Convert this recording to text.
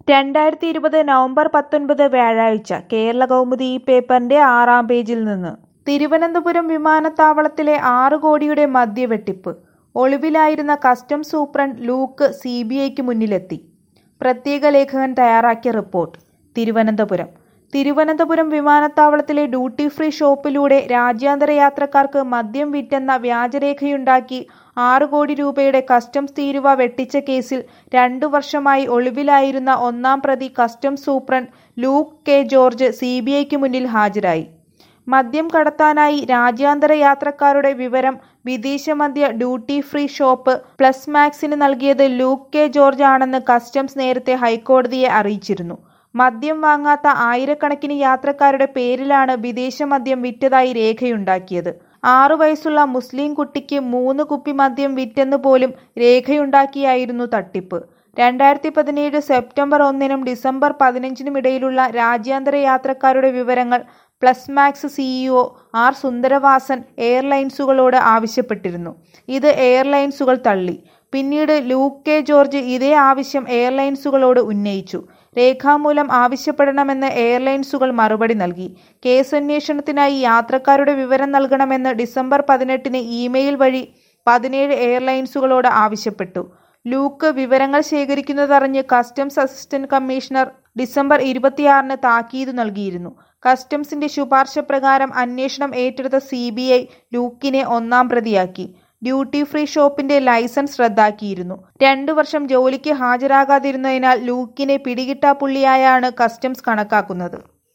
രണ്ടായിരത്തി ഇരുപത് നവംബർ പത്തൊൻപത് വ്യാഴാഴ്ച കേരള കൗമുദി ഈ പേപ്പറിന്റെ ആറാം പേജിൽ നിന്ന് തിരുവനന്തപുരം വിമാനത്താവളത്തിലെ ആറ് കോടിയുടെ മദ്യവെട്ടിപ്പ് ഒളിവിലായിരുന്ന customs superintendent Luke C B ഐക്ക് മുന്നിലെത്തി പ്രത്യേക ലേഖകൻ തയ്യാറാക്കിയ റിപ്പോർട്ട് തിരുവനന്തപുരം തിരുവനന്തപുരം വിമാനത്താവളത്തിലെ ഡ്യൂട്ടി ഫ്രീ ഷോപ്പിലൂടെ രാജ്യാന്തര യാത്രക്കാർക്ക് മദ്യം വിറ്റെന്ന വ്യാജരേഖയുണ്ടാക്കി ആറ് കോടി രൂപയുടെ കസ്റ്റംസ് തീരുവ വെട്ടിച്ച കേസിൽ രണ്ടു വർഷമായി ഒളിവിലായിരുന്ന ഒന്നാം പ്രതി customs superintendent Luke K George C B ഐക്ക് മുന്നിൽ ഹാജരായി മദ്യം കടത്താനായി രാജ്യാന്തര യാത്രക്കാരുടെ വിവരം വിദേശ മദ്യ ഡ്യൂട്ടി ഫ്രീ ഷോപ്പ് പ്ലസ് മാക്സിന് നൽകിയത് ലൂക്ക് കെ ജോർജ് ആണെന്ന് കസ്റ്റംസ് നേരത്തെ ഹൈക്കോടതിയെ അറിയിച്ചിരുന്നു മദ്യം വാങ്ങാത്ത ആയിരക്കണക്കിന് യാത്രക്കാരുടെ പേരിലാണ് വിദേശ മദ്യം വിറ്റതായി രേഖയുണ്ടാക്കിയത് ആറു വയസ്സുള്ള മുസ്ലിം കുട്ടിക്ക് മൂന്ന് കുപ്പി മദ്യം വിറ്റെന്ന് പോലും രേഖയുണ്ടാക്കിയായിരുന്നു തട്ടിപ്പ് രണ്ടായിരത്തി പതിനേഴ് സെപ്റ്റംബർ ഒന്നിനും ഡിസംബർ പതിനഞ്ചിനും ഇടയിലുള്ള രാജ്യാന്തര യാത്രക്കാരുടെ വിവരങ്ങൾ Plus Max CEO R Sundaravasan എയർലൈൻസുകളോട് ആവശ്യപ്പെട്ടിരുന്നു ഇത് എയർലൈൻസുകൾ തള്ളി പിന്നീട് ലൂക്ക് കെ ജോർജ് ഇതേ ആവശ്യം എയർലൈൻസുകളോട് ഉന്നയിച്ചു രേഖാമൂലം ആവശ്യപ്പെടണമെന്ന് എയർലൈൻസുകൾ മറുപടി നൽകി കേസന്വേഷണത്തിനായി യാത്രക്കാരുടെ വിവരം നൽകണമെന്ന് ഡിസംബർ പതിനെട്ടിന് ഇമെയിൽ വഴി പതിനേഴ് എയർലൈൻസുകളോട് ആവശ്യപ്പെട്ടു ലൂക്ക് വിവരങ്ങൾ ശേഖരിക്കുന്നതറിഞ്ഞ് കസ്റ്റംസ് അസിസ്റ്റന്റ് കമ്മീഷണർ ഡിസംബർ ഇരുപത്തിയാറിന് താക്കീത് നൽകിയിരുന്നു കസ്റ്റംസിന്റെ ശുപാർശ പ്രകാരം അന്വേഷണം ഏറ്റെടുത്ത സി ബി ഐ ലൂക്കിനെ ഒന്നാം പ്രതിയാക്കി ഡ്യൂട്ടി ഫ്രീ ഷോപ്പിന്റെ ലൈസൻസ് റദ്ദാക്കിയിരുന്നു രണ്ടു വർഷം ജോലിക്ക് ഹാജരാകാതിരുന്നതിനാൽ ലൂക്കിനെ പിടികിട്ടാപ്പുള്ളിയായാണ് കസ്റ്റംസ് കണക്കാക്കുന്നത്